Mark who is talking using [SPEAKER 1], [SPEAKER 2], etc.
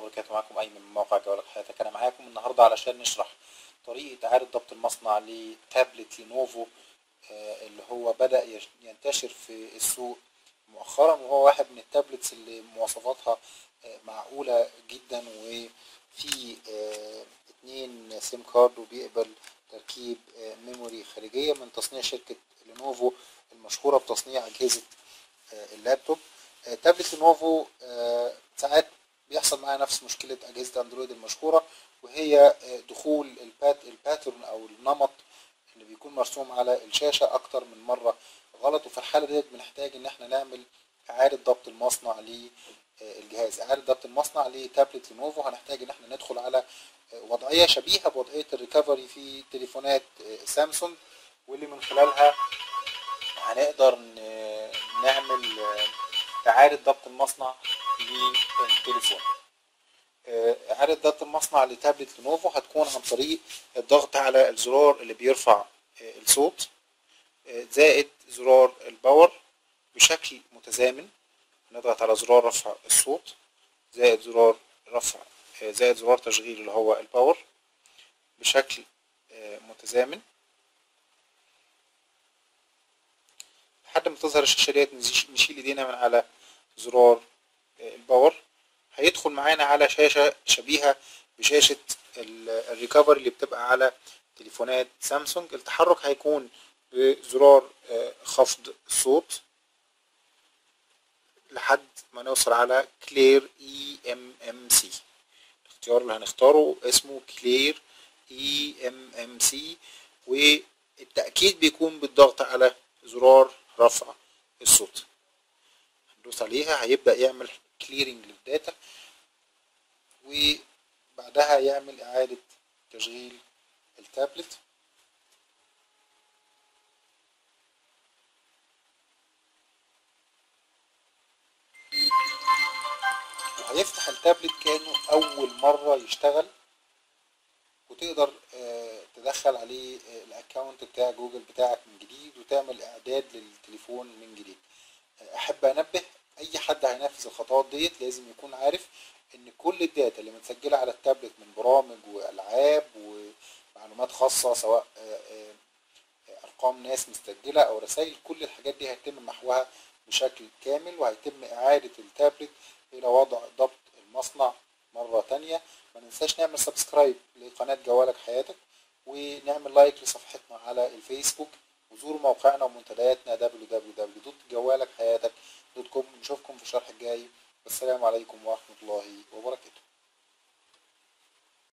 [SPEAKER 1] وبركاته معاكم أيمن من موقع جوالك حياتك أنا معاكم النهاردة علشان نشرح طريقة إعادة ضبط المصنع لتابلت لينوفو آه، اللي هو بدأ يش- ينتشر في السوق مؤخرا وهو واحد من التابلتس اللي مواصفاتها آه، معقولة جدا وفي آه، اتنين سيم كارد وبيقبل تركيب آه، ميموري خارجية من تصنيع شركة لينوفو المشهورة بتصنيع أجهزة آه، اللابتوب آه، تابلت لينوفو آه، ساعات بيحصل معايا نفس مشكلة أجهزة أندرويد المشهورة وهي آه، دخول البات الباترن أو النمط اللي بيكون مرسوم على الشاشة أكتر من مرة غلط وفي الحالة ديت بنحتاج إن احنا نعمل إعادة ضبط المصنع للجهاز إعادة ضبط المصنع لتابلت لينوفو هنحتاج إن احنا ندخل على آه، وضعية شبيهة بوضعية الريكفري في تليفونات آه، سامسونج واللي من خلالها هنقدر ن- نعمل آه، إعادة ضبط المصنع للتليفون آه، إعادة ضبط المصنع لتابلت لينوفو هتكون عن طريق الضغط على الزرار اللي بيرفع آه، الصوت آه، زائد زرار الباور بشكل متزامن نضغط على زرار رفع الصوت زائد زرار رفع آه، زائد زرار تشغيل اللي هو الباور بشكل آه، متزامن لحد ما تظهر الشاشة ديت نزيش- نشيل ايدينا من على زرار آه، الباور هيدخل معانا على شاشة شبيهة بشاشة ال- الريكفري اللي بتبقى على تليفونات سامسونج التحرك هيكون بزرار آه، خفض الصوت لحد ما نوصل على كلير اي ام ام سي الاختيار اللي هنختاره اسمه كلير اي ام ام سي والتأكيد بيكون بالضغط على زرار رفع الصوت هندوس عليها هيبدأ يعمل كليرنج للداتا وبعدها يعمل إعادة تشغيل التابلت وهيفتح التابلت كأنه أول مرة يشتغل وتقدر آه، تدخل عليه آه، الاكونت بتاع جوجل بتاعك من جديد وتعمل اعداد للتليفون من جديد آه، احب انبه اي حد هينفذ الخطوات ديت لازم يكون عارف ان كل الداتا اللي متسجله على التابلت من برامج والعاب ومعلومات خاصه سواء آه، آه، ارقام ناس مستجله او رسائل كل الحاجات دي هيتم محوها بشكل كامل وهيتم اعاده التابلت الى وضع ضبط المصنع مره تانية ما ننساش نعمل سبسكرايب لقناه جوالك حياتك ونعمل لايك لصفحتنا على الفيسبوك وزوروا موقعنا ومنتدياتنا www.جوالك حياتك دوت كوم نشوفكم في الشرح الجاي والسلام عليكم ورحمه الله وبركاته